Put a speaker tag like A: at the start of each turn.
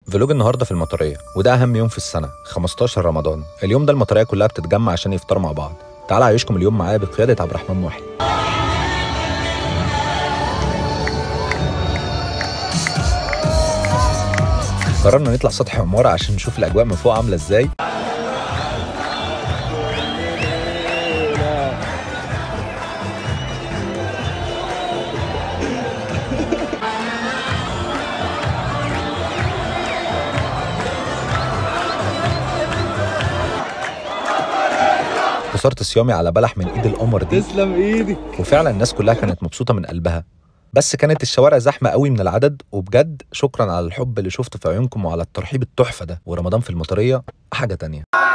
A: فلوج النهارده في المطريه وده اهم يوم في السنه 15 رمضان اليوم ده المطريه كلها بتتجمع عشان يفطروا مع بعض تعال اعيشكم اليوم معايا بقياده عبد الرحمن محي قررنا نطلع سطح عمارة عشان نشوف الأجواء من فوق عاملة إزاي كسرت صيامي على بلح من ايد القمر دي
B: تسلم ايدك
A: وفعلا الناس كلها كانت مبسوطه من قلبها بس كانت الشوارع زحمه قوي من العدد وبجد شكرا على الحب اللي شفته في عيونكم وعلى الترحيب التحفه ده ورمضان في المطريه حاجه تانية